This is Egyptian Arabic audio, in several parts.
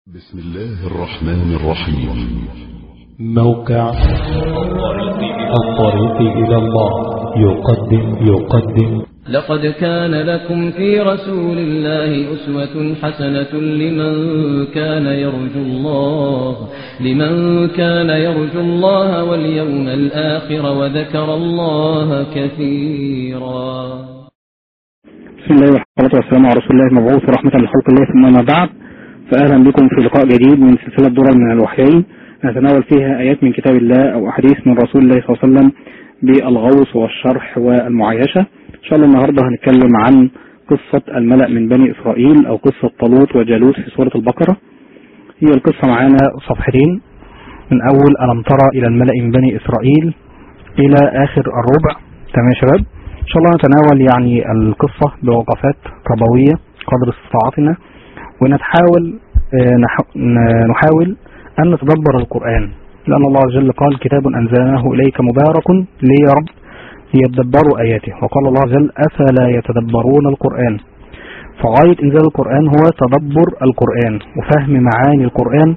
بسم الله الرحمن الرحيم موقع الطريق إلى الله يقدم يقدم لقد كان لكم في رسول الله أسوة حسنة لمن كان يرجو الله لمن كان يرجو الله واليوم الآخر وذكر الله كثيرا بسم الله والصلاة والسلام على رسول الله المبعوث رحمة لخلق الله ثم ما بعد فأهلا بكم في لقاء جديد من سلسلة درر من الوحيين نتناول فيها آيات من كتاب الله أو أحاديث من رسول الله صلى الله عليه وسلم بالغوص والشرح والمعايشة إن شاء الله النهاردة هنتكلم عن قصة الملأ من بني إسرائيل أو قصة طالوت وجالوت في سورة البقرة هي القصة معانا صفحتين من أول ألم ترى إلى الملأ من بني إسرائيل إلى آخر الربع تمام يا شباب إن شاء الله نتناول يعني القصة بوقفات ربوية قدر استطاعتنا ونتحاول آه، نح- ن- نحاول أن نتدبر القرآن لأن الله عز وجل قال كتاب أنزلناه إليك مبارك لي يا رب ليدبروا آياته وقال الله عز وجل أفلا يتدبرون القرآن فغاية إنزال القرآن هو تدبر القرآن وفهم معاني القرآن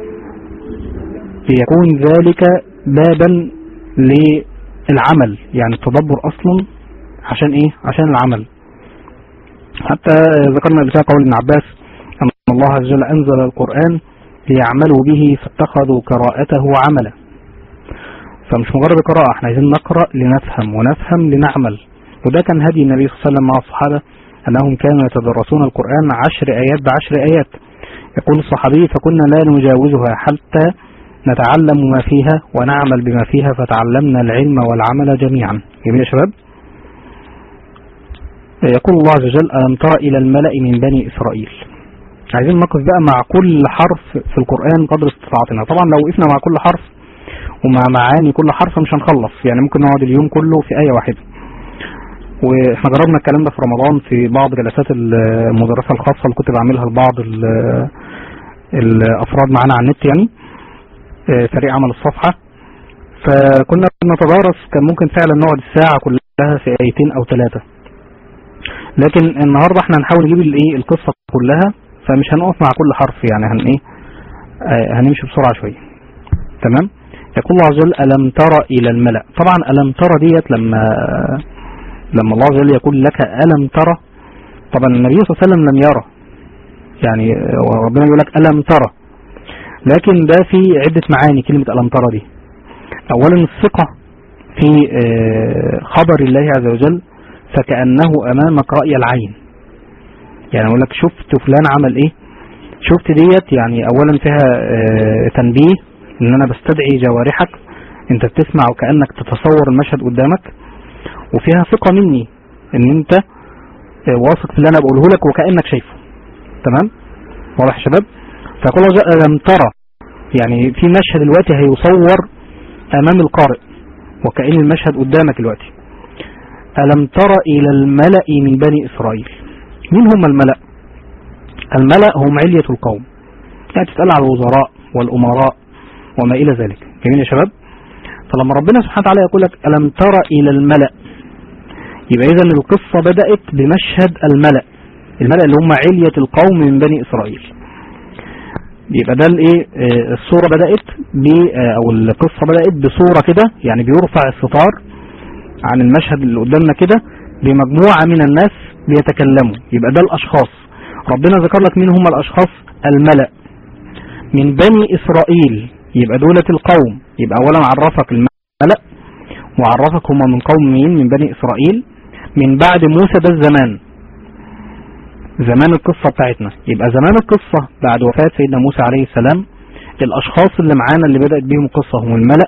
ليكون ذلك بابا للعمل يعني التدبر أصلا عشان إيه؟ عشان العمل حتى ذكرنا قبل كده قول ابن عباس أن الله عز وجل أنزل القرآن ليعملوا به فاتخذوا قراءته عملا فمش مجرد قراءة احنا عايزين نقرأ لنفهم ونفهم لنعمل وده كان هدي النبي صلى الله عليه وسلم مع الصحابة أنهم كانوا يتدرسون القرآن عشر آيات بعشر آيات يقول الصحابي فكنا لا نجاوزها حتى نتعلم ما فيها ونعمل بما فيها فتعلمنا العلم والعمل جميعا جميل يا شباب يقول الله عز وجل ألم تر إلى الملأ من بني إسرائيل عايزين نقف بقى مع كل حرف في القرآن قدر استطاعتنا طبعا لو وقفنا مع كل حرف ومع معاني كل حرف مش هنخلص يعني ممكن نقعد اليوم كله في آية واحدة واحنا جربنا الكلام ده في رمضان في بعض جلسات المدرسة الخاصة اللي كنت بعملها لبعض ال- الأفراد معانا على النت يعني آه، فريق عمل الصفحة فكنا بنتدارس كان ممكن فعلا نقعد الساعة كلها في آيتين أو ثلاثة لكن النهارده احنا هنحاول نجيب الايه القصه كلها فمش هنقف مع كل حرف يعني هن ايه آه هنمشي بسرعه شويه تمام يقول الله عز وجل الم ترى الى الملا طبعا الم ترى ديت لما لما الله عز وجل يقول لك الم ترى طبعا النبي صلى الله عليه وسلم لم يرى يعني آه، ربنا يقول لك الم ترى لكن ده في عده معاني كلمه الم ترى دي اولا الثقه في آه، خبر الله عز وجل فكأنه أمامك رأي العين يعني أقول لك شفت فلان عمل إيه شفت ديت يعني أولا فيها آه، تنبيه إن أنا بستدعي جوارحك أنت بتسمع وكأنك تتصور المشهد قدامك وفيها ثقة مني إن أنت آه، واثق في اللي أنا بقوله لك وكأنك شايفه تمام واضح يا شباب فيقول الله جل- لم ترى يعني في مشهد دلوقتي هيصور أمام القارئ وكأن المشهد قدامك دلوقتي ألم تر إلى الملأ من بني إسرائيل مين هم الملأ الملأ هم علية القوم يعني تسأل على الوزراء والأمراء وما إلى ذلك جميل يا شباب فلما ربنا سبحانه وتعالى يقول لك ألم تر إلى الملأ يبقى إذا القصة بدأت بمشهد الملأ الملأ اللي هم علية القوم من بني إسرائيل يبقى ده الايه آه، الصورة بدأت ب آه، او القصة بدأت بصورة كده يعني بيرفع الستار عن المشهد اللي قدامنا كده بمجموعة من الناس بيتكلموا يبقى ده الأشخاص ربنا ذكر لك مين هم الأشخاص الملأ من بني إسرائيل يبقى دولة القوم يبقى أولا عرفك الملأ وعرفك هم من قوم مين من بني إسرائيل من بعد موسى ده الزمان زمان القصة بتاعتنا يبقى زمان القصة بعد وفاة سيدنا موسى عليه السلام الأشخاص اللي معانا اللي بدأت بيهم القصة هم الملأ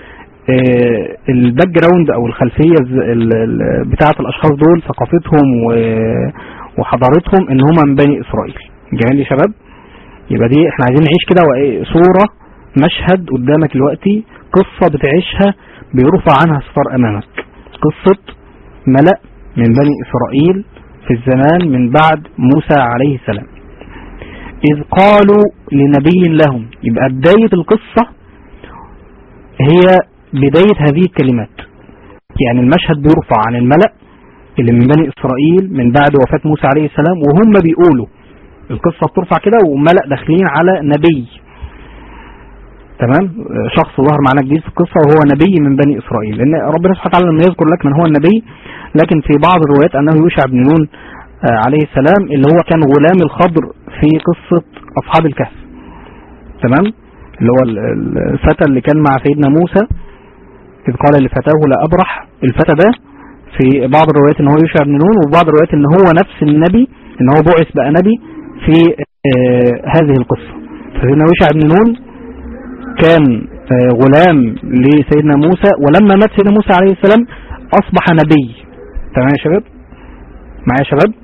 آه، الباك جراوند او الخلفيه الز- ال- ال- بتاعه الاشخاص دول ثقافتهم و- وحضارتهم ان هم من بني اسرائيل جميل يا شباب يبقى دي احنا عايزين نعيش كده وإيه، صوره مشهد قدامك دلوقتي قصه بتعيشها بيرفع عنها ستار امامك قصه ملأ من بني اسرائيل في الزمان من بعد موسى عليه السلام إذ قالوا لنبي لهم يبقى بداية القصة هي بداية هذه الكلمات يعني المشهد بيرفع عن الملأ اللي من بني إسرائيل من بعد وفاة موسى عليه السلام وهم بيقولوا القصة بترفع كده وملأ داخلين على نبي تمام آه، شخص ظهر معانا جديد في القصة وهو نبي من بني إسرائيل لأن ربنا سبحانه وتعالى لم يذكر لك من هو النبي لكن في بعض الروايات أنه يوشع بن نون آه، عليه السلام اللي هو كان غلام الخضر في قصة أصحاب الكهف تمام اللي هو ال- ال- الفتى اللي كان مع سيدنا موسى إذ قال لفتاه لا أبرح الفتى ده في بعض الروايات ان هو يوشع بن نون وبعض الروايات ان هو نفس النبي ان هو بعث بقى نبي في آه هذه القصة فسيدنا يوشع بن نون كان آه غلام لسيدنا موسى ولما مات سيدنا موسى عليه السلام اصبح نبي تمام يا شباب معايا يا شباب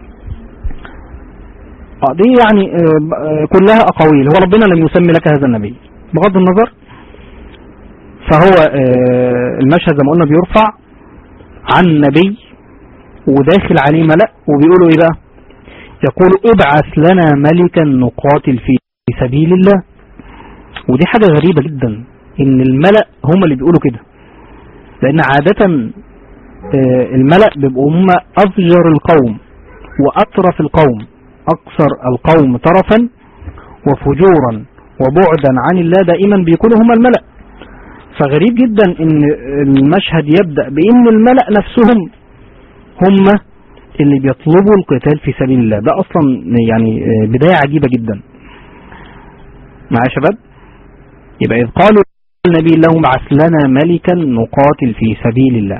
اه دي يعني آه ب- آه كلها اقاويل هو ربنا لم يسمي لك هذا النبي بغض النظر فهو آه المشهد زي ما قلنا بيرفع عن نبي وداخل عليه ملأ وبيقولوا ايه بقى يقول ابعث لنا ملكا نقاتل في سبيل الله ودي حاجة غريبة جدا ان الملأ هم اللي بيقولوا كده لان عادة آه، الملأ بيبقوا هم افجر القوم واطرف القوم اكثر القوم طرفا وفجورا وبعدا عن الله دائما بيكونوا هم الملأ فغريب جدا ان المشهد يبدأ بان الملأ نفسهم هم اللي بيطلبوا القتال في سبيل الله ده اصلا يعني آه، بداية عجيبة جدا معايا يا شباب يبقى إذ قالوا النبي لهم بعث لنا ملكا نقاتل في سبيل الله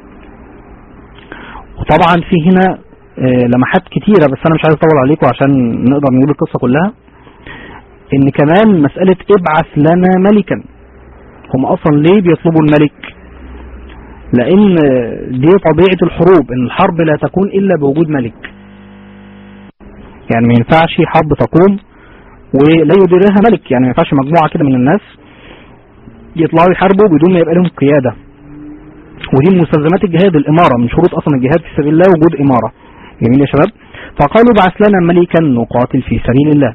وطبعا في هنا آه، لمحات كتيرة بس أنا مش عايز أطول عليكم عشان نقدر نقول القصة كلها إن كمان مسألة ابعث لنا ملكا هم أصلا ليه بيطلبوا الملك لأن آه، دي طبيعة الحروب إن الحرب لا تكون إلا بوجود ملك يعني ما ينفعش حرب تقوم ولا يديرها ملك يعني ما ينفعش مجموعة كده من الناس يطلعوا يحاربوا بدون ما يبقى لهم قيادة ودي من مستلزمات الجهاد الإمارة من شروط أصلا الجهاد في سبيل الله وجود إمارة جميل يا شباب فقالوا بعث لنا ملكا نقاتل في سبيل الله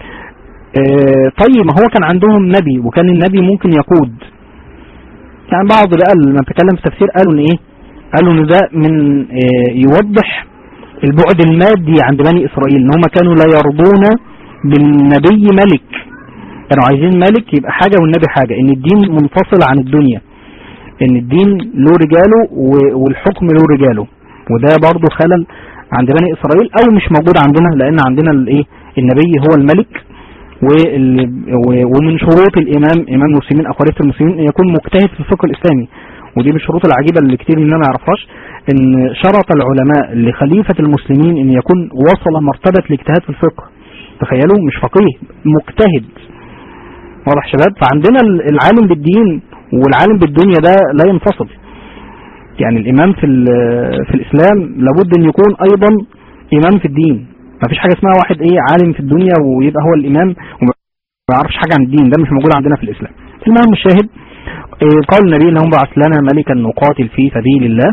آه طيب ما هو كان عندهم نبي وكان النبي ممكن يقود يعني بعض بقى لما تكلم في التفسير قالوا ان ايه قالوا ان ده من آه يوضح البعد المادي عند بني اسرائيل ان هم كانوا لا يرضون بالنبي ملك كانوا عايزين ملك يبقى حاجة والنبي حاجة ان الدين منفصل عن الدنيا ان الدين له رجاله و- والحكم له رجاله وده برضو خلل عند بني اسرائيل او مش موجود عندنا لان عندنا الايه النبي هو الملك وال- و- ومن شروط الامام امام المسلمين او خليفه المسلمين ان يكون مجتهد في الفقه الاسلامي ودي من الشروط العجيبه اللي كتير مننا ما يعرفهاش ان شرط العلماء لخليفه المسلمين ان يكون وصل مرتبه الاجتهاد في الفقه تخيلوا مش فقيه مجتهد واضح شباب فعندنا ال- العالم بالدين والعالم بالدنيا ده لا ينفصل يعني الامام في ال- في الاسلام لابد ان يكون ايضا امام في الدين ما فيش حاجه اسمها واحد ايه عالم في الدنيا ويبقى هو الامام وما يعرفش حاجه عن الدين ده مش موجود عندنا في الاسلام المهم الشاهد إيه، قال النبي انهم بعث لنا ملكا نقاتل في سبيل الله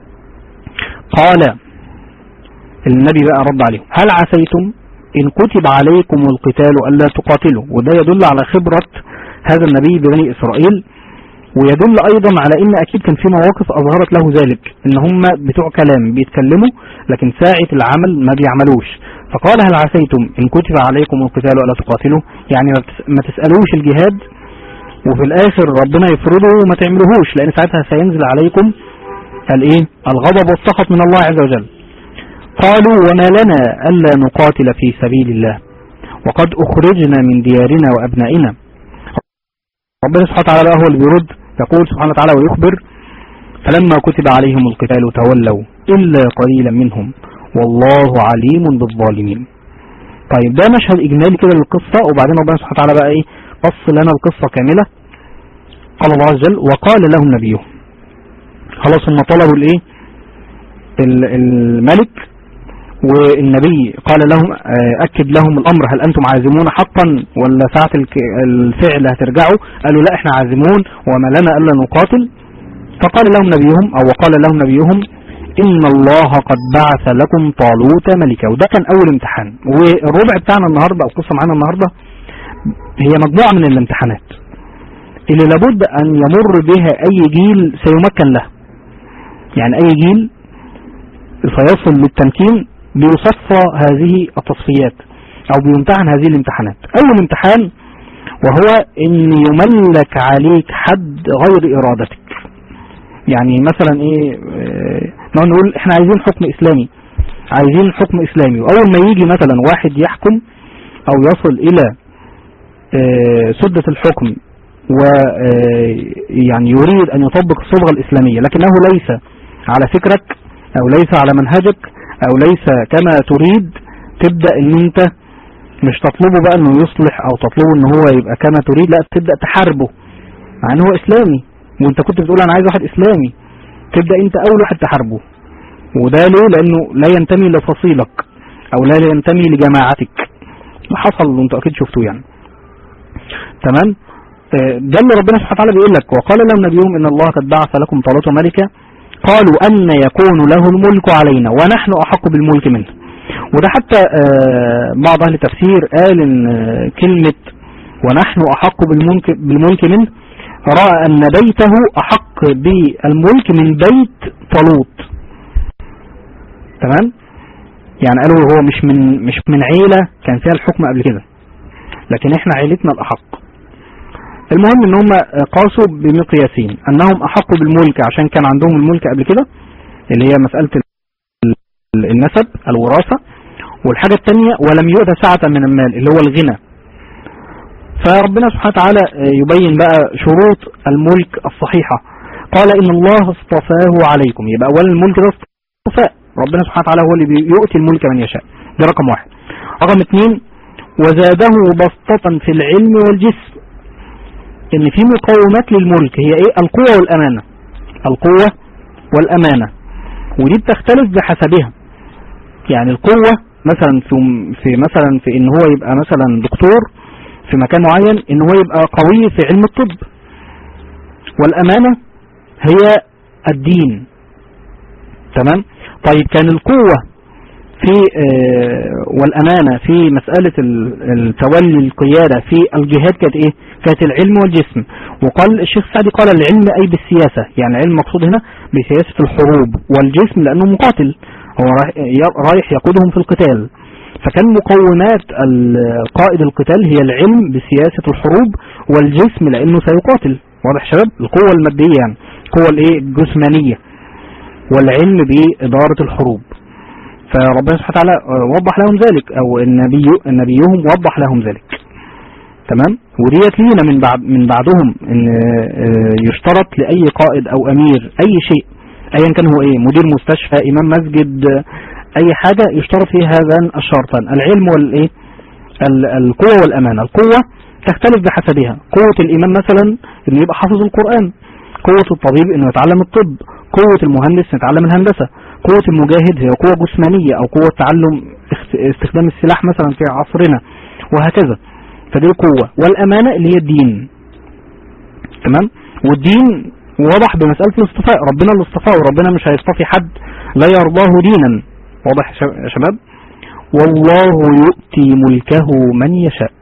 قال النبي بقى رد عليهم هل عسيتم إن كتب عليكم القتال ألا تقاتلوا وده يدل على خبرة هذا النبي ببني إسرائيل ويدل أيضا على إن أكيد كان في مواقف أظهرت له ذلك إن هم بتوع كلام بيتكلموا لكن ساعة العمل ما بيعملوش فقال هل عسيتم إن كتب عليكم القتال ألا تقاتلوا يعني ما بتس- ما تسألوش الجهاد وفي الآخر ربنا يفرضه وما تعملوهوش لأن ساعتها سينزل عليكم الإيه الغضب والسخط من الله عز وجل قالوا وما لنا ألا نقاتل في سبيل الله وقد أخرجنا من ديارنا وأبنائنا ربنا سبحانه وتعالى بقى هو اللي بيرد يقول سبحانه وتعالى ويخبر فلما كتب عليهم القتال تولوا إلا قليلا منهم والله عليم بالظالمين طيب ده مشهد إجمالي كده للقصة وبعدين ربنا سبحانه وتعالى بقى إيه قص لنا القصة كاملة قال الله عز وجل وقال لهم نبيهم خلاص هم طلبوا الإيه ال- الملك والنبي قال لهم آه، أكد لهم الأمر هل أنتم عازمون حقا ولا ساعة الك- الفعل هترجعوا قالوا لا احنا عازمون وما لنا ألا نقاتل فقال لهم نبيهم أو وقال لهم نبيهم إن الله قد بعث لكم طالوت ملكا وده كان أول امتحان والربع بتاعنا النهاردة أو القصة معانا النهاردة هي مجموعة من الامتحانات اللي لابد أن يمر بها أي جيل سيمكن له يعني أي جيل فيصل للتمكين بيصفى هذه التصفيات او بيمتحن هذه الامتحانات اول امتحان وهو ان يملك عليك حد غير ارادتك يعني مثلا ايه آه، نقعد نقول احنا عايزين حكم اسلامي عايزين حكم اسلامي واول ما يجي مثلا واحد يحكم او يصل الى آه، سدة الحكم ويعني يريد ان يطبق الصبغة الاسلامية لكنه ليس على فكرك او ليس على منهجك او ليس كما تريد تبدأ ان انت مش تطلبه بقى انه يصلح او تطلبه ان هو يبقى كما تريد لا تبدأ تحاربه مع ان هو اسلامي وانت كنت بتقول انا عايز واحد اسلامي تبدأ انت اول واحد تحاربه وده ليه لانه لا ينتمي لفصيلك او لا ينتمي لجماعتك حصل وانتوا اكيد شفتوه يعني تمام آه، ده اللي ربنا سبحانه وتعالى بيقول لك وقال لهم نبيهم ان الله قد بعث لكم طالوت ملكا قالوا ان يكون له الملك علينا ونحن احق بالملك منه وده حتى آه، بعض اهل التفسير قال ان آه، كلمة ونحن احق بالملك, بالملك منه رأى ان بيته احق بالملك من بيت طالوت تمام يعني قالوا هو مش من مش من عيلة كان فيها الحكم قبل كده لكن احنا عيلتنا الاحق المهم ان هم قاسوا بمقياسين انهم احقوا بالملك عشان كان عندهم الملك قبل كده اللي هي مسألة ال- النسب الوراثة والحاجة التانية ولم يؤت سعة من المال اللي هو الغنى فربنا سبحانه وتعالى يبين بقى شروط الملك الصحيحة قال ان الله اصطفاه عليكم يبقى اولا الملك ده اصطفاء ربنا سبحانه وتعالى هو اللي بيؤتي الملك من يشاء ده رقم واحد رقم اثنين وزاده بسطة في العلم والجسم ان في مقومات للملك هي ايه القوة والامانة القوة والامانة ودي بتختلف بحسبها يعني القوة مثلا في, في مثلا في ان هو يبقى مثلا دكتور في مكان معين ان هو يبقى قوي في علم الطب والامانة هي الدين تمام طيب كان القوة في آه والأمانة في مسألة التولي القيادة في الجهاد كانت إيه؟ كانت العلم والجسم وقال الشيخ السعدي قال العلم أي بالسياسة يعني العلم مقصود هنا بسياسة الحروب والجسم لأنه مقاتل هو رايح يقودهم في القتال فكان مقومات قائد القتال هي العلم بسياسة الحروب والجسم لأنه سيقاتل واضح شباب القوة المادية يعني القوة الايه الجسمانية والعلم بإدارة الحروب فربنا سبحانه وتعالى وضح لهم ذلك او النبي نبيهم وضح لهم ذلك تمام وديت لينا من بعد من بعدهم ان يشترط لاي قائد او امير اي شيء ايا كان هو ايه مدير مستشفى امام مسجد اي حاجة يشترط فيه هذان الشرطان العلم والايه القوة والامانة القوة تختلف بحسبها قوة الامام مثلا انه يبقى حافظ القرآن قوة الطبيب انه يتعلم الطب قوة المهندس يتعلم الهندسة قوة المجاهد هي قوة جسمانية او قوة تعلم استخدام السلاح مثلا في عصرنا وهكذا فدي القوة والامانة اللي هي الدين تمام والدين واضح بمسألة الاصطفاء ربنا اللي اصطفاه وربنا مش هيصطفي حد لا يرضاه دينا واضح يا شباب والله يؤتي ملكه من يشاء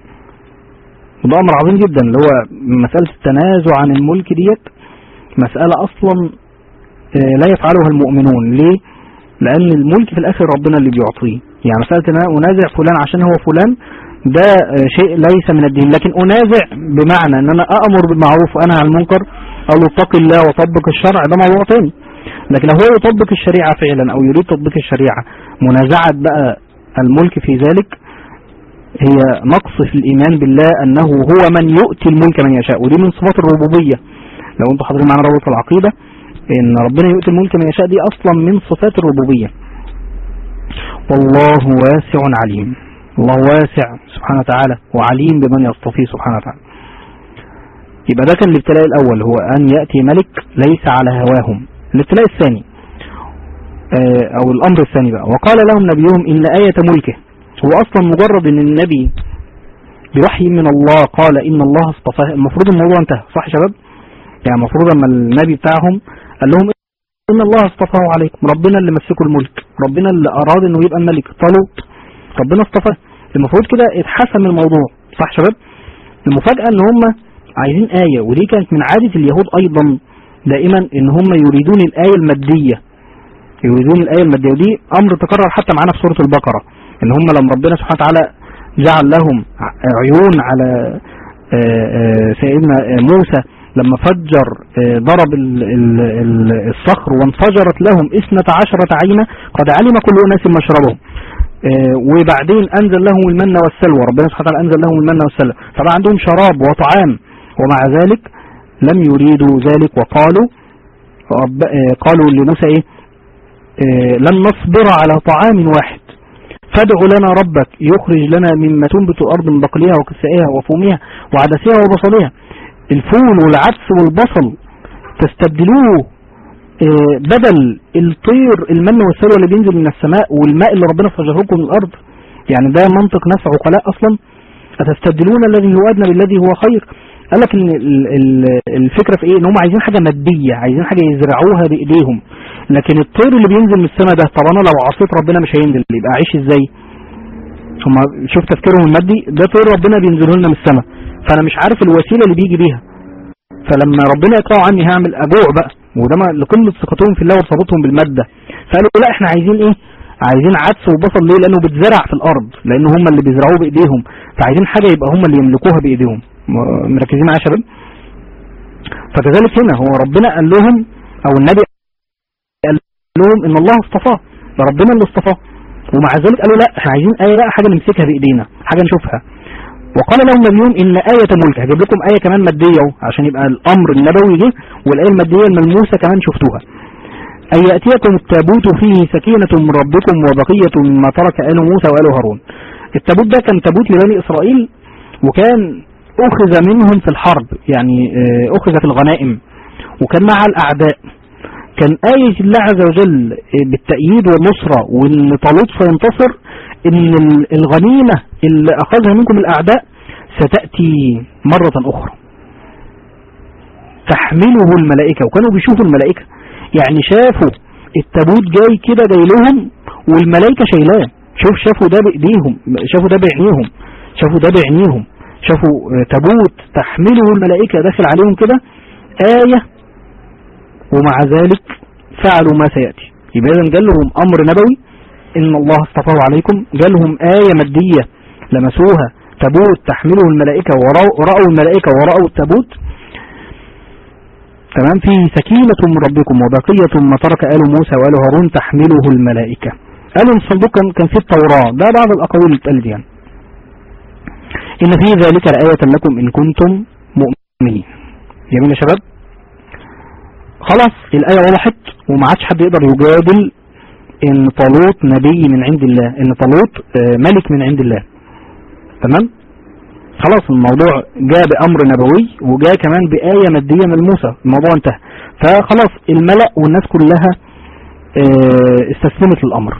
وده امر عظيم جدا اللي هو مسألة التنازع عن الملك ديت مسألة اصلا لا يفعلها المؤمنون ليه لان الملك في الاخر ربنا اللي بيعطيه يعني مسألة ان انا انازع فلان عشان هو فلان ده شيء ليس من الدين لكن انازع بمعنى ان انا اامر بالمعروف وانا عن المنكر او اتق الله وطبق الشرع ده موضوع تاني لكن لو هو يطبق الشريعة فعلا او يريد تطبيق الشريعة منازعة بقى الملك في ذلك هي نقص في الايمان بالله انه هو من يؤتي الملك من يشاء ودي من صفات الربوبية لو انتوا حاضرين معانا رابط العقيدة ان ربنا يؤتي الملك من يشاء دي اصلا من صفات الربوبية والله واسع عليم الله واسع سبحانه وتعالى وعليم بمن يصطفيه سبحانه وتعالى يبقى ده كان الابتلاء الاول هو ان يأتي ملك ليس على هواهم الابتلاء الثاني او الامر الثاني بقى وقال لهم نبيهم ان آية ملكه هو اصلا مجرد ان النبي بوحي من الله قال ان الله اصطفاه المفروض الموضوع انتهى صح يا شباب يعني المفروض اما النبي بتاعهم قال لهم ان الله اصطفاه عليكم ربنا اللي مسكوا الملك ربنا اللي اراد انه يبقى الملك طالوت ربنا اصطفاه المفروض كده اتحسم الموضوع صح يا شباب المفاجأة ان هم عايزين آية ودي كانت من عادة اليهود ايضا دائما ان هم يريدون الآية المادية يريدون الآية المادية ودي امر تكرر حتى معانا في سورة البقرة ان هم لما ربنا سبحانه وتعالى جعل لهم ع- عيون على آه، آه، سيدنا آه، موسى لما فجر آه، ضرب ال- ال- ال- الصخر وانفجرت لهم اثنة عشرة عينة قد علم كل أناس مشربهم آه، وبعدين أنزل لهم المن والسلوى ربنا سبحانه وتعالى أنزل لهم المن والسلوى فبقى عندهم شراب وطعام ومع ذلك لم يريدوا ذلك وقالوا رب آه، قالوا لموسى ايه آه، لن نصبر على طعام واحد فادع لنا ربك يخرج لنا مما تنبت الأرض من بقلها وكسائها وفومها وعدسها وبصلها الفول والعدس والبصل تستبدلوه آه، بدل الطير المن والسلوى اللي بينزل من السماء والماء اللي ربنا فجره لكم من الأرض يعني ده منطق ناس عقلاء أصلا أتستبدلون الذي هو أدنى بالذي هو خير قال لك ان ال- ال- الفكره في ايه ان هم عايزين حاجه ماديه عايزين حاجه يزرعوها بايديهم لكن الطير اللي بينزل من السماء ده طب انا لو عصيت ربنا مش هينزل يبقى اعيش ازاي هم شوف تفكيرهم المادي ده طير ربنا بينزله لنا من السماء فانا مش عارف الوسيله اللي بيجي بيها فلما ربنا يقطعوا عني هعمل اجوع بقى وده ما- لقله ثقتهم في الله وارتباطهم بالماده فقالوا لا احنا عايزين ايه عايزين عدس وبصل ليه لانه بتزرع في الارض لان هم اللي بيزرعوه بايديهم فعايزين حاجه يبقى هم اللي يملكوها بايديهم م- مركزين معايا يا شباب فكذلك هنا هو ربنا قال لهم او النبي قال لهم ان الله اصطفاه ده ربنا اللي اصطفاه ومع ذلك قالوا لا احنا عايزين ايه بقى حاجه نمسكها بايدينا حاجه نشوفها وقال لهم نبيهم ان آية ملك هجيب لكم آية كمان مادية اهو عشان يبقى الأمر النبوي جه والآية المادية الملموسة كمان شفتوها أن يأتيكم التابوت فيه سكينة من ربكم وبقية مما ترك آل موسى وآل هارون التابوت ده كان تابوت لبني إسرائيل وكان أخذ منهم في الحرب يعني آه، أخذ في الغنائم وكان مع الأعداء كان آية الله عز وجل آه، بالتأييد والنصرة وإن طالوت سينتصر إن ال- الغنيمة اللي أخذها منكم الأعداء ستأتي مرة أخرى تحمله الملائكة وكانوا بيشوفوا الملائكة يعني شافوا التابوت جاي كده جاي لهم والملائكة شايلاه شوف شافوا ده بإيديهم شافوا ده بعينيهم شافوا ده بعينيهم شافوا آه، تابوت تحمله الملائكة داخل عليهم كده آية ومع ذلك فعلوا ما سيأتي يبقى إذن جال لهم أمر نبوي إن الله اصطفاه عليكم جالهم آية مادية لمسوها تابوت تحمله الملائكة ورأوا ورأوا الملائكة ورأوا التابوت تمام فيه سكينة من ربكم وبقية ما ترك آل موسى وآل هارون تحمله الملائكة قالوا الصندوق كان كان في التوراة ده بعض الأقاويل اللي اتقالت يعني إن في ذلك لآية لكم إن كنتم مؤمنين جميل يا شباب خلاص الآية وضحت وما عادش حد يقدر يجادل إن طالوت نبي من عند الله إن طالوت آه، ملك من عند الله تمام خلاص الموضوع جاء بأمر نبوي وجاء كمان بآية مادية ملموسة الموضوع انتهى فخلاص الملأ والناس كلها آه، استسلمت للأمر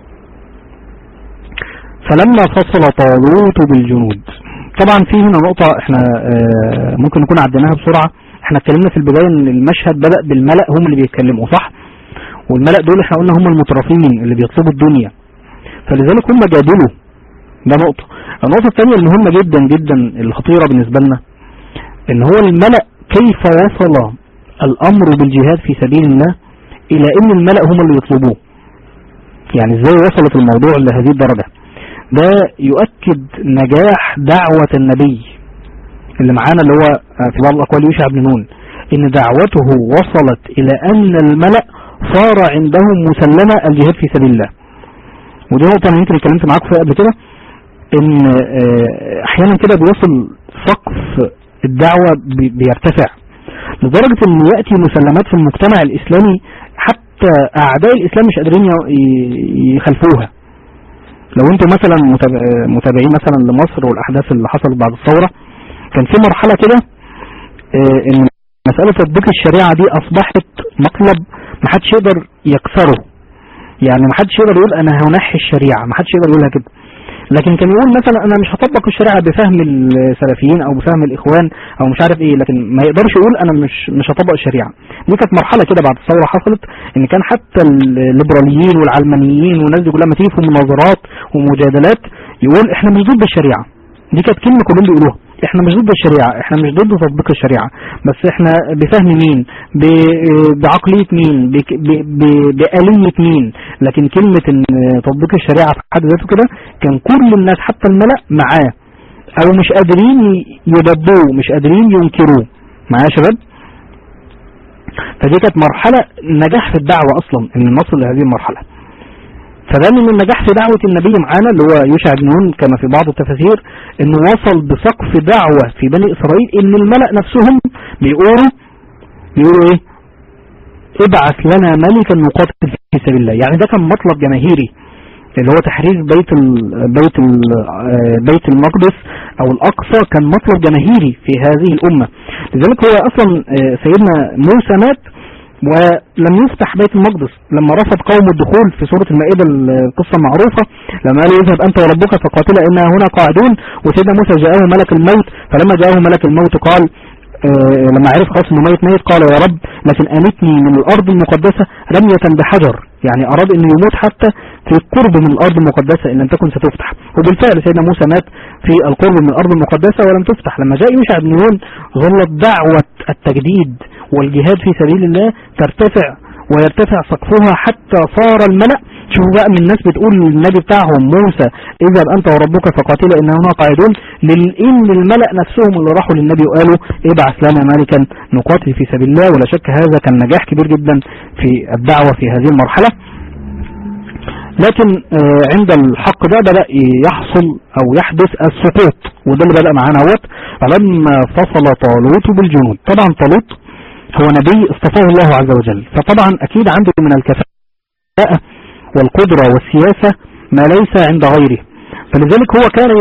فلما فصل طالوت بالجنود طبعا في هنا نقطة احنا آه، ممكن نكون عديناها بسرعة احنا اتكلمنا في البداية ان المشهد بدأ بالملأ هم اللي بيتكلموا صح والملأ دول احنا قلنا هم المترفين اللي بيطلبوا الدنيا فلذلك هم جادلوا ده نقطة النقطة الثانية المهمة جدا جدا الخطيرة بالنسبة لنا ان هو الملأ كيف وصل الامر بالجهاد في سبيل الله الى ان الملأ هم اللي يطلبوه يعني ازاي وصلت الموضوع لهذه الدرجة ده يؤكد نجاح دعوة النبي اللي معانا اللي هو في بعض الاقوال يوشع بن نون ان دعوته وصلت الى ان الملأ صار عندهم مسلمة الجهاد في سبيل الله ودي نقطة انا يمكن اتكلمت معاكم فيها قبل كده ان آه، احيانا كده بيوصل سقف الدعوة بي- بيرتفع لدرجة ان يأتي مسلمات في المجتمع الاسلامي حتى اعداء الاسلام مش قادرين ي- ي- يخلفوها لو انتم مثلا متابع- آه، متابعين مثلا لمصر والاحداث اللي حصلت بعد الثورة كان في مرحلة كده آه، ان مسألة تطبيق الشريعة دي اصبحت مطلب محدش يقدر يكسره يعني محدش يقدر يقول انا هنحي الشريعة محدش يقدر يقولها كده لكن كان يقول مثلا انا مش هطبق الشريعة بفهم السلفيين او بفهم الاخوان او مش عارف ايه لكن ما يقدرش يقول انا مش مش هطبق الشريعة دي كانت مرحلة كده بعد الثورة حصلت ان كان حتى الليبراليين والعلمانيين والناس دي كلها ما تيجي في مناظرات ومجادلات يقول احنا مش ضد الشريعة دي كانت كلمة كلهم بيقولوها احنا مش ضد الشريعة احنا مش ضد تطبيق الشريعة بس احنا بفهم مين ب- بعقلية مين بك- ب- ب- بآلية مين لكن كلمة ان تطبيق الشريعة في حد ذاته كده كان كل الناس حتى الملأ معاه او مش قادرين ي- يدبوه مش قادرين ينكروه معايا يا شباب فدي كانت مرحلة نجاح في الدعوة اصلا ان نصل لهذه المرحلة فده من النجاح في دعوة النبي معانا اللي هو يوشع بن نون كما في بعض التفاسير انه وصل بسقف دعوة في بني اسرائيل ان الملأ نفسهم بيقولوا بيقولوا ايه ابعث لنا ملكا نقاتل في سبيل الله يعني ده كان مطلب جماهيري اللي هو تحرير بيت ال بيت ال بيت المقدس او الاقصى كان مطلب جماهيري في هذه الامة لذلك هو اصلا آه، سيدنا موسى مات ولم يفتح بيت المقدس لما رفض قوم الدخول في سورة المائدة القصة المعروفة لما قالوا اذهب أنت وربك فقاتلا إنا هنا قاعدون وسيدنا موسى جاءه ملك الموت فلما جاءه ملك الموت قال آه لما عرف خلاص انه ميت ميت قال يا رب لكن أمتني من الأرض المقدسة رمية بحجر يعني أراد أنه يموت حتى في القرب من الأرض المقدسة إن لم تكن ستفتح وبالفعل سيدنا موسى مات في القرب من الأرض المقدسة ولم تفتح لما جاء يوشع بن نون ظلت دعوة التجديد والجهاد في سبيل الله ترتفع ويرتفع سقفها حتى صار الملأ شوفوا بقى من الناس بتقول للنبي بتاعهم موسى اذهب انت وربك فقاتلا ان هنا قاعدون لان الملأ نفسهم اللي راحوا للنبي وقالوا ابعث لنا ملكا نقاتل في سبيل الله ولا شك هذا كان نجاح كبير جدا في الدعوة في هذه المرحلة لكن آه، عند الحق ده بدأ يحصل او يحدث السقوط وده اللي بدأ معانا اهوت فلما فصل طالوت بالجنود طبعا طالوت هو نبي اصطفاه الله عز وجل فطبعا اكيد عنده من الكفاءة والقدرة والسياسة ما ليس عند غيره فلذلك هو كان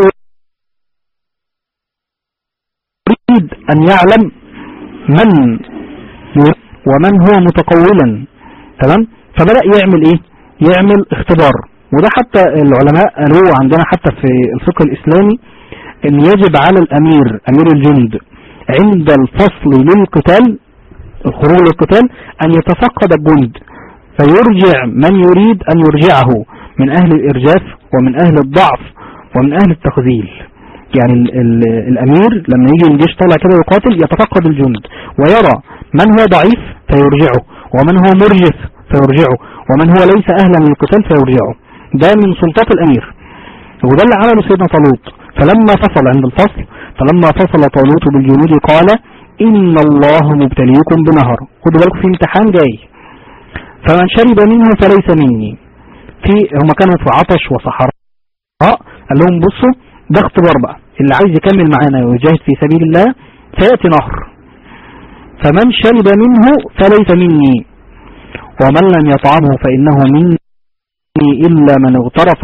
يريد ان يعلم من ومن هو متقولا تمام فبدأ يعمل ايه يعمل اختبار وده حتى العلماء قالوه عندنا حتى في الفقه الاسلامي ان يجب على الامير امير الجند عند الفصل للقتال الخروج للقتال ان يتفقد الجند فيرجع من يريد ان يرجعه من اهل الارجاف ومن اهل الضعف ومن اهل التخذيل يعني ال ال الامير لما يجي الجيش طالع كده يقاتل يتفقد الجند ويرى من هو ضعيف فيرجعه ومن هو مرجف فيرجعه ومن هو ليس اهلا للقتال فيرجعه ده من سلطات الامير وده اللي عمله سيدنا طالوت فلما فصل عند الفصل فلما فصل طالوت بالجنود قال ان الله مبتليكم بنهر خدوا بالكم في امتحان جاي فمن شرب منه فليس مني في هم كانوا في عطش وصحراء قال لهم بصوا ده اختبار بقى اللي عايز يكمل معانا ويجاهد في سبيل الله فيأتي نهر فمن شرب منه فليس مني ومن لم يطعمه فإنه مني إلا من اغترف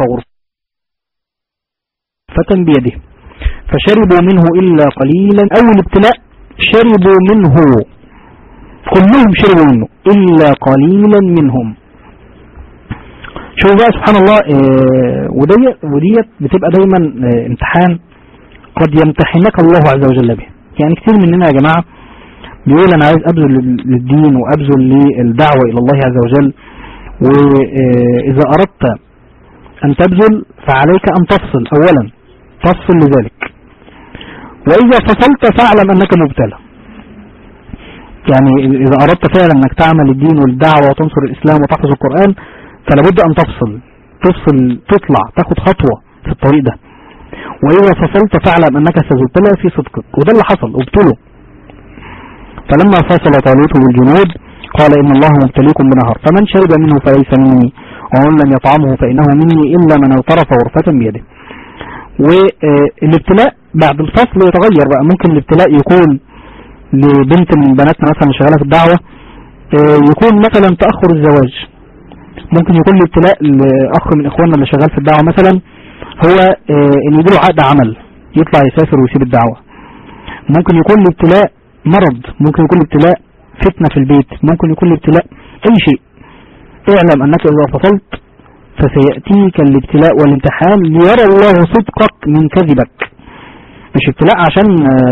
غرفة بيده فشربوا منه إلا قليلا أول ابتلاء شربوا منه كلهم شربوا منه إلا قليلا منهم شوف بقى سبحان الله آه وديت وديت بتبقى دايما آه امتحان قد يمتحنك الله عز وجل به يعني كتير مننا يا جماعة بيقول انا عايز ابذل للدين وابذل للدعوة الى الله عز وجل واذا اردت ان تبذل فعليك ان تفصل اولا تفصل لذلك واذا فصلت فاعلم انك مبتلى يعني اذا اردت فعلا انك تعمل الدين والدعوة وتنصر الاسلام وتحفظ القرآن فلا بد ان تفصل تفصل تطلع تاخد خطوة في الطريق ده واذا فصلت فاعلم انك ستبتلى في صدقك وده اللي حصل ابتلوا فلما فصل طالوت بالجنود قال ان الله مبتليكم بنهر فمن شرب منه فليس مني ومن لم يطعمه فانه مني الا من اغترف غرفة بيده والابتلاء بعد الفصل يتغير بقى ممكن الابتلاء يكون لبنت من بناتنا مثلا شغالة في الدعوة يكون مثلا تأخر الزواج ممكن يكون الابتلاء لأخ من إخواننا اللي شغال في الدعوة مثلا هو ان يجيله عقد عمل يطلع يسافر ويسيب الدعوة ممكن يكون الابتلاء مرض ممكن يكون الابتلاء فتنة في البيت ممكن يكون الابتلاء اي شيء اعلم انك اذا فصلت فسيأتيك الابتلاء والامتحان ليرى الله صدقك من كذبك مش ابتلاء عشان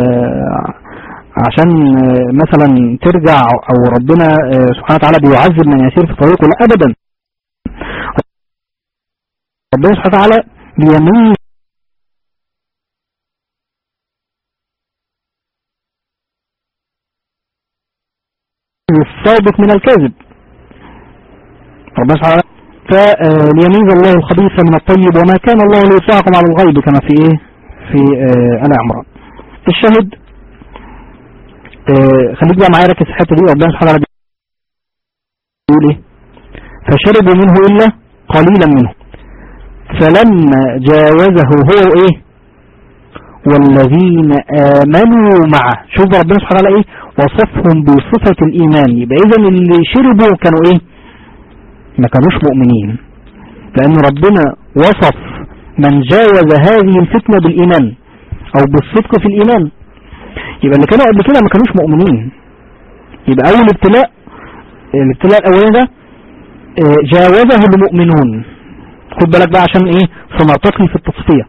عشان مثلا ترجع او ربنا سبحانه وتعالى بيعذب من يسير في طريقه لا ابدا ربنا سبحانه وتعالى بيمن الصادق من الكاذب ربنا سبحانه فليميز الله الخبيث من الطيب وما كان الله ليطلعكم على الغيب كما في ايه في آه، آل عمران الشاهد آه، خليك بقى معايا ركز في الحته دي ربنا سبحانه وتعالى بيقول ايه فشربوا منه الا قليلا منه فلما جاوزه هو ايه والذين آمنوا معه شوف ربنا سبحانه وتعالى ايه وصفهم بصفة الإيمان يبقى إذا اللي شربوا كانوا ايه ما كانوش مؤمنين لأن ربنا وصف من جاوز هذه الفتنة بالإيمان أو بالصدق في الإيمان يبقى اللي كانوا قبل كده ما كانوش مؤمنين يبقى أول ابتلاء الابتلاء الأولاني ده آه، جاوزه المؤمنون خد بالك بقى عشان ايه سنرتقي في التصفية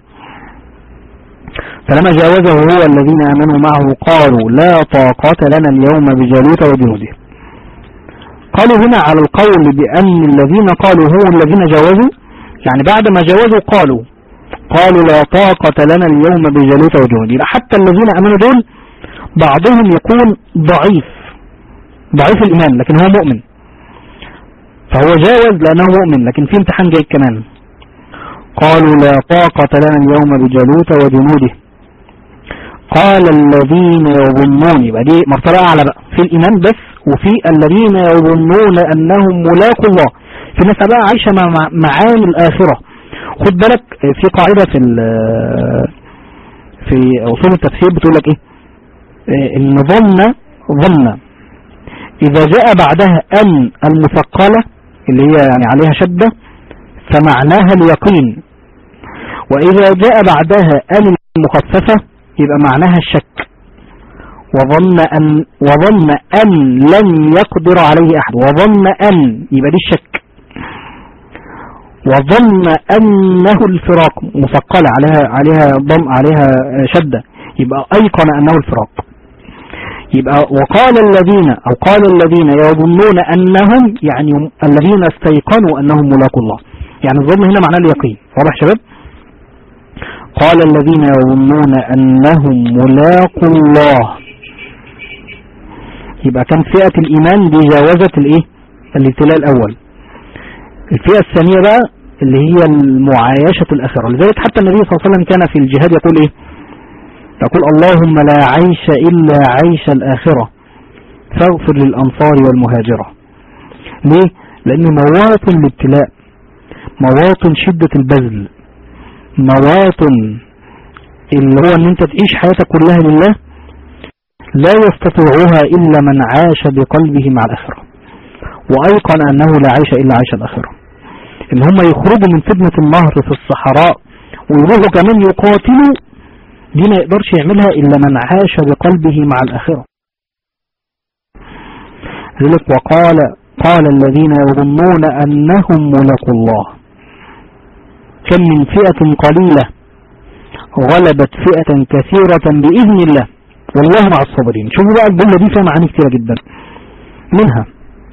فلما جاوزه هو الذين آمنوا معه قالوا لا طاقة لنا اليوم بجالوت وجنوده قالوا هنا على القول بأن الذين قالوا هو الذين جاوزوا يعني بعد ما جاوزوا قالوا قالوا لا طاقة لنا اليوم بجالوت وجنوده يبقى حتى الذين آمنوا دول بعضهم يكون ضعيف ضعيف الإيمان لكن هو مؤمن فهو جاوز لأنه مؤمن لكن في امتحان جاي كمان قالوا لا طاقة لنا اليوم بجالوت وجنوده قال الذين يظنون يبقى دي مرتبة أعلى بقى في الإيمان بس وفي الذين يظنون أنهم ملاقوا الله في ناس بقى عايشة مع مع- معاني الآخرة خد بالك في قاعدة في ال- في أصول التفسير بتقول لك إيه إيه، إن ظن ظن إذا جاء بعدها أن المثقلة اللي هي يعني عليها شدة فمعناها اليقين وإذا جاء بعدها أن المخففة يبقى معناها الشك وظن أن وظن أن لن يقدر عليه أحد وظن أن يبقى دي الشك وظن أنه الفراق مثقلة عليها عليها ضم عليها شدة يبقى أيقن أنه الفراق يبقى وقال الذين أو قال الذين يظنون أنهم يعني الذين استيقنوا أنهم ملاقوا الله يعني الظن هنا معناه اليقين واضح شباب قال الذين يظنون أنهم ملاقوا الله يبقى كان فئة الإيمان دي جاوزت الإيه الابتلاء الأول الفئة الثانية بقى اللي هي المعايشة الآخرة لذلك حتى النبي صلى الله عليه وسلم كان في الجهاد يقول إيه يقول اللهم لا عيش إلا عيش الآخرة فاغفر للأنصار والمهاجرة ليه؟ لأن مواطن الابتلاء مواطن شدة البذل مواطن اللي هو ان انت تعيش حياتك كلها لله لا يستطيعها الا من عاش بقلبه مع الاخرة وايقن انه لا عيش الا عيش الاخرة ان هم يخرجوا من فتنة النهر في الصحراء ويروحوا كمان يقاتلوا دي ما يقدرش يعملها الا من عاش بقلبه مع الاخرة ذلك وقال قال الذين يظنون انهم ملاقوا الله كم من فئة قليلة غلبت فئة كثيرة بإذن الله والله مع الصابرين شوفوا بقى الجملة دي فيها معاني كتيرة جدا منها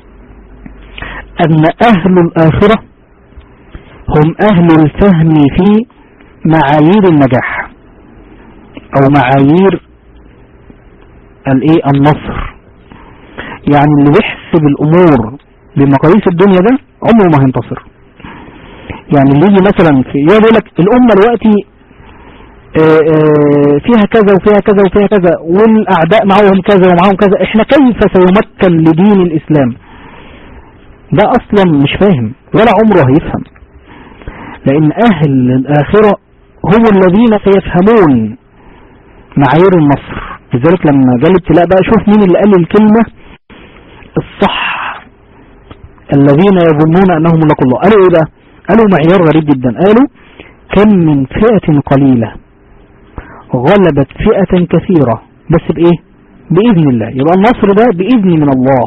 أن أهل الآخرة هم أهل الفهم في معايير النجاح أو معايير الإيه النصر يعني اللي بيحسب الأمور بمقاييس الدنيا ده عمره ما هينتصر يعني اللي يجي مثلا في يقول لك الأمة دلوقتي آه، آه، فيها كذا وفيها كذا وفيها كذا والأعداء معهم كذا ومعهم كذا احنا كيف سيمكن لدين الإسلام ده أصلا مش فاهم ولا عمره هيفهم لأن أهل الآخرة هم الذين سيفهمون معايير النصر لذلك لما جاء الابتلاء بقى شوف مين اللي قال الكلمة الصح الذين يظنون أنهم ملاقوا الله قالوا إيه بقى قالوا معيار غريب جدا قالوا كم من فئة قليلة غلبت فئة كثيرة بس بإيه بإذن الله يبقى النصر ده بإذن من الله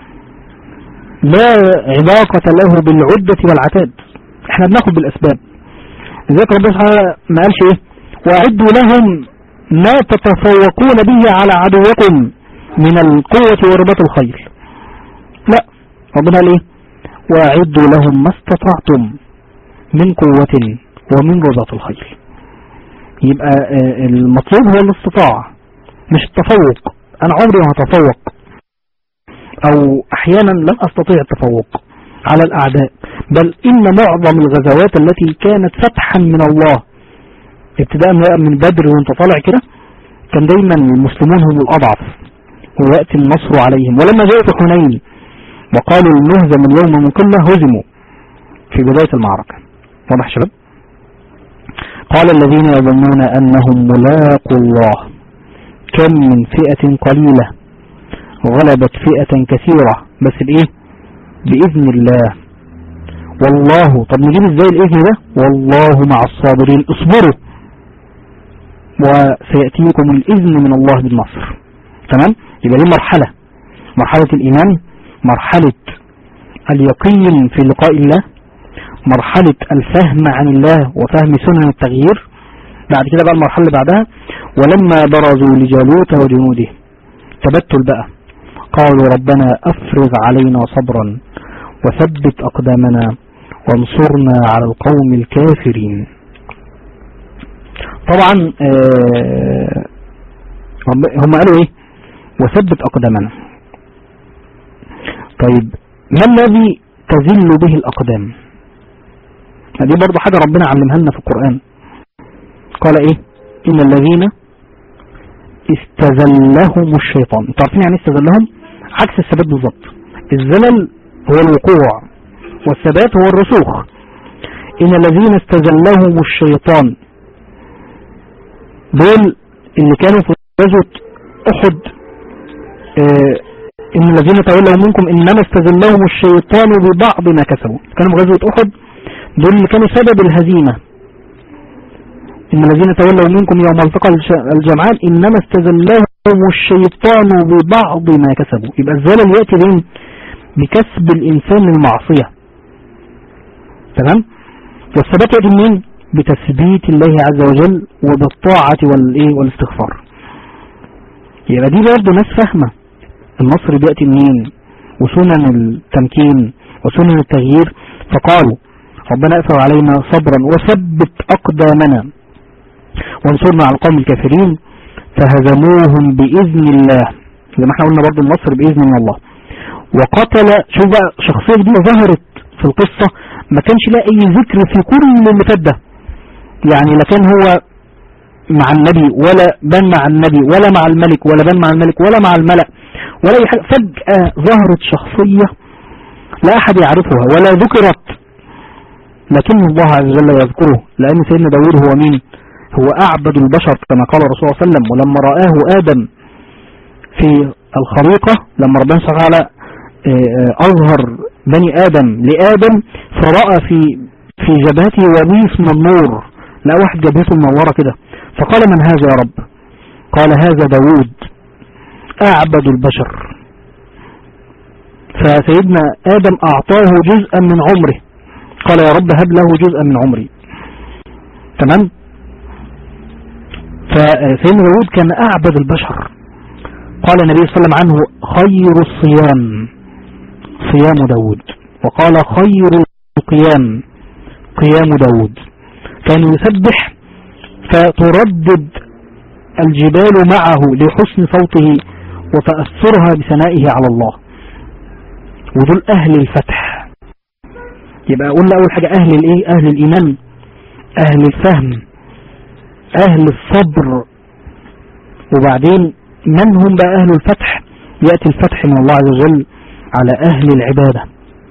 لا علاقة له بالعدة والعتاد احنا بناخد بالأسباب لذلك ربنا سبحانه ما قالش ايه وأعدوا لهم ما تتفوقون به على عدوكم من القوة ورباط الخيل لا ربنا قال ايه وأعدوا لهم ما استطعتم من قوة ومن رباط الخيل يبقى آه، المطلوب هو الاستطاعة مش التفوق انا عمري ما هتفوق او احيانا لم استطيع التفوق على الاعداء بل ان معظم الغزوات التي كانت فتحا من الله ابتداء من بدر وانت طالع كده كان دايما المسلمون هم الاضعف ويأتي النصر عليهم ولما جاء في حنين وقالوا نهزم اليوم من قلة هزموا في بداية المعركة واضح شباب قال الذين يظنون أنهم ملاقوا الله كم من فئة قليلة غلبت فئة كثيرة بس بإيه بإذن الله والله طب نجيب ازاي الإذن ده والله مع الصابرين اصبروا وسيأتيكم الإذن من الله بالنصر تمام يبقى دي مرحلة مرحلة الإيمان مرحلة اليقين في لقاء الله مرحلة الفهم عن الله وفهم سنن التغيير بعد كده بقى المرحلة اللي بعدها ولما برزوا لجالوت وجنوده تبتل بقى قالوا ربنا أفرغ علينا صبرا وثبت أقدامنا وانصرنا على القوم الكافرين طبعا آه هم قالوا ايه وثبت أقدامنا طيب ما الذي تزل به الأقدام دي برضو حاجة ربنا علمها لنا في القرآن قال ايه إن الذين استزلهم الشيطان انتوا عارفين يعني استزلهم عكس الثبات بالظبط الزلل هو الوقوع والثبات هو الرسوخ إن الذين استزلهم الشيطان دول اللي كانوا في غزوة أحد اه إن الذين تولوا منكم إنما استزلهم الشيطان ببعض ما كسبوا كانوا في غزوة أحد دول اللي كانوا سبب الهزيمة إن الذين تولوا منكم يوم التقى الجمعان إنما استزلهم الشيطان ببعض ما كسبوا يبقى الزلل يأتي بين بكسب الإنسان المعصية تمام والثبات يأتي منين بتثبيت الله عز وجل وبالطاعة والإيه والاستغفار يبقى دي برضه ناس فاهمة النصر بيأتي منين وسنن التمكين وسنن التغيير فقالوا ربنا اثر علينا صبرا وثبت أقدامنا وانصرنا على القوم الكافرين فهزموهم بإذن الله زي ما احنا قلنا برضه النصر بإذن من الله وقتل شوف بقى شخصية دي ظهرت في القصة ما كانش لها أي ذكر في كل اللي فات ده يعني لا كان هو مع النبي ولا بان مع النبي ولا مع الملك ولا بان مع الملك ولا مع الملأ ولا أي حاجة فجأة ظهرت شخصية لا أحد يعرفها ولا ذكرت لكن الله عز وجل يذكره لأن سيدنا داود هو مين هو أعبد البشر كما قال الرسول صلى الله عليه وسلم ولما رآه آدم في الخريقة لما ربنا سبحانه وتعالى أظهر بني آدم لآدم فرأى في في جبهته ونيس من النور لا واحد جبهته منورة كده فقال من هذا يا رب قال هذا داود أعبد البشر فسيدنا آدم أعطاه جزءا من عمره قال يا رب هب له جزءا من عمري تمام فسيدنا داود كان أعبد البشر قال النبي صلى الله عليه وسلم عنه خير الصيام صيام داود وقال خير القيام قيام داود كان يسبح فتردد الجبال معه لحسن صوته وتأثرها بثنائه على الله ودول أهل الفتح يبقى قلنا أول حاجة أهل الإيه أهل الإيمان أهل الفهم أهل الصبر وبعدين من هم بقى أهل الفتح يأتي الفتح من الله عز وجل على أهل العبادة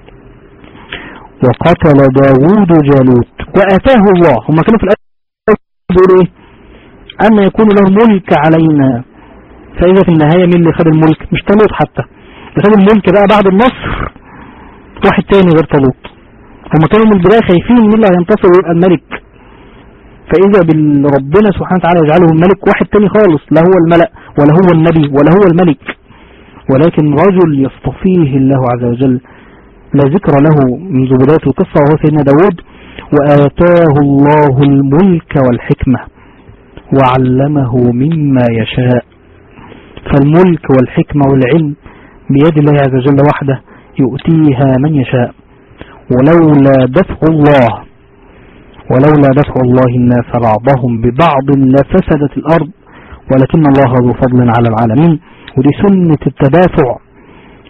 وقتل داوود جالوت وآتاه الله هم كانوا في الآية بيقولوا إيه أن يكون له ملك علينا فإذا في النهاية مين اللي خد الملك مش طالوت حتى اللي خد الملك بقى بعد النصر واحد تاني غير طالوت هم كانوا من البداية خايفين مين اللي هينتصر ويبقى الملك فإذا ربنا سبحانه وتعالى يجعله الملك واحد تاني خالص لا هو الملأ ولا هو النبي ولا هو الملك ولكن رجل يصطفيه الله عز وجل لا ذكر له منذ بداية القصة وهو سيدنا داود وآتاه الله الملك والحكمة وعلمه مما يشاء فالملك والحكمة والعلم بيد الله عز وجل وحده يؤتيها من يشاء ولولا دفع الله ولولا دفع الله الناس بعضهم ببعض لفسدت الأرض ولكن الله ذو فضل على العالمين ودي سنة التدافع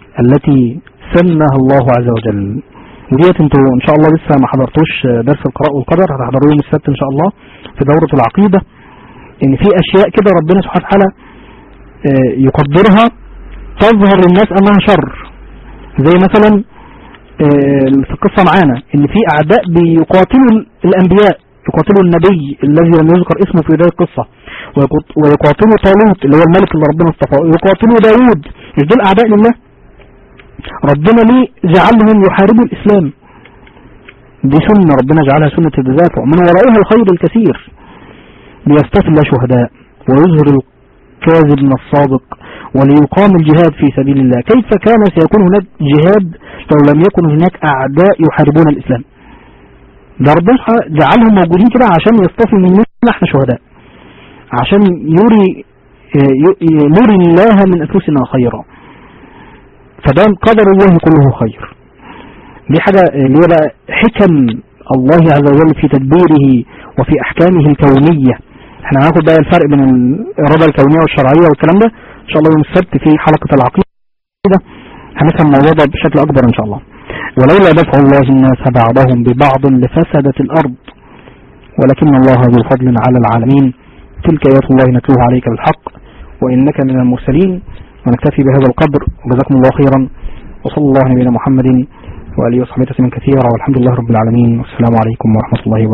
التي سماها الله عز وجل وديت انتوا ان شاء الله لسه ما حضرتوش درس القراء والقدر هتحضروه يوم السبت ان شاء الله في دورة العقيدة ان في اشياء كده ربنا سبحانه وتعالى آه، يقدرها تظهر للناس انها شر زي مثلا آه، في القصة معانا ان في اعداء بيقاتلوا الانبياء يقاتلوا النبي الذي لم يذكر اسمه في بداية القصة ويقت- ويقاتلوا طالوت اللي هو الملك اللي ربنا اصطفاه يقاتلوا داوود مش دول اعداء لله ربنا ليه جعلهم يحاربوا الاسلام دي سنة ربنا جعلها سنة التدافع من ورائها الخير الكثير ليستفل الله شهداء ويظهر الكاذب من الصادق وليقام الجهاد في سبيل الله كيف كان سيكون هناك جهاد لو لم يكن هناك أعداء يحاربون الإسلام ده ربنا سبحانه جعلهم موجودين كده عشان يصطفي مننا احنا شهداء عشان يري ي- نري الله من أنفسنا خيرا فده قدر الله كله خير دي حاجة اللي هي بقى حكم الله عز وجل في تدبيره وفي أحكامه الكونية احنا هناخد بقى الفرق بين الإرادة الكونية والشرعية والكلام ده إن شاء الله يوم السبت في حلقة العقيدة هنفهم الموضوع ده بشكل أكبر إن شاء الله ولولا دفع الله الناس بعضهم ببعض لفسدت الأرض ولكن الله ذو فضل على العالمين تلك آيات الله نتلوها عليك بالحق وإنك من المرسلين ونكتفي بهذا القدر وجزاكم الله خيرا وصلى الله على نبينا محمد وآله وصحبه تسليما كثيرا والحمد لله رب العالمين والسلام عليكم ورحمة الله وبركاته